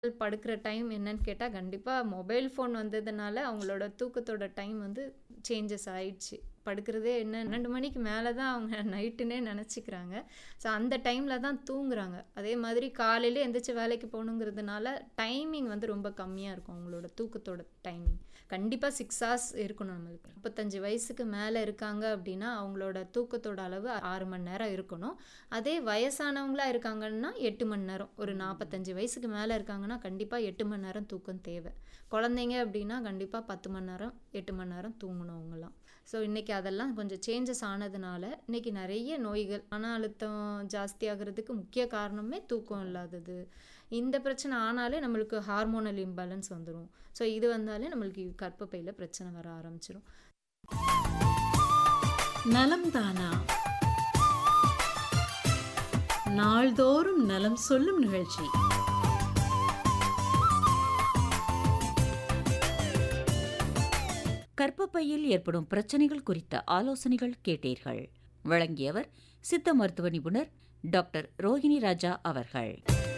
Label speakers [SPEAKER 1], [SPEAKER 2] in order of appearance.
[SPEAKER 1] படுக்கிற டைம் என்னன்னு கேட்டா, கண்டிப்பா மொபைல் ஃபோன் வந்ததுனால அவங்களோட தூக்கத்தோட டைம் வந்து சேஞ்சஸ் ஆயிடுச்சு. படுக்கிறதே என்ன 12 மணிக்கு மேல தான் அவங்க நைட்டுன்னே நெனச்சுக்கிறாங்க. ஸோ அந்த டைம்ல தான் தூங்குறாங்க. அதே மாதிரி காலையில எந்திரிச்சு வேலைக்கு போகணுங்கிறதுனால, டைமிங் வந்து ரொம்ப கம்மியா இருக்கும் அவங்களோட தூக்கத்தோட டைமிங். கண்டிப்பா 6 ஹார்ஸ் இருக்கணும் நம்மளுக்கு. 35 வயசுக்கு மேல இருக்காங்க அப்டின்னா, அவங்களோட தூக்கத்தோட அளவு 6 மணி நேரம் இருக்கணும். அதே வயசானவங்களா இருக்காங்கன்னா 8 மணி நேரம். ஒரு 45 வயசுக்கு மேல இருக்காங்கன்னா, கண்டிப்பா 8 மணி நேரம் தூக்கம் தேவ. குழந்தைங்க அப்டின்னா, கண்டிப்பா 10 மணி நேரம், 8 மணி நேரம் தூங்கணும் அவங்கலாம். ஸோ இன்னைக்கு அதெல்லாம் கொஞ்சம் சேஞ்சஸ் ஆனதுனால, இன்னைக்கு நெறைய நோய்கள், மன அழுத்தம் ஜாஸ்தியாகுறதுக்கு முக்கிய காரணமே தூக்கம் இல்லாதது. இந்த பிரச்சனை ஆனாலே நம்மளுக்கு ஹார்மோனல் இம்பேலன்ஸ் வந்துரும். ஸோ இது வந்தாலே நம்மளுக்கு கர்ப்பப்பையில பிரச்சனை வர ஆரம்பிச்சுரும்.
[SPEAKER 2] நலம் தானா நாள்தோறும் நலம் சொல்லும் நிகழ்ச்சி
[SPEAKER 3] கர்ப்பப்பையில் ஏற்படும் பிரச்சனைகள் குறித்த ஆலோசனைகள் கேட்டீர்கள் வழங்கியவர் சித்த மருத்துவ நிபுணர் டாக்டர் ரோஹிணி ராஜா அவர்கள்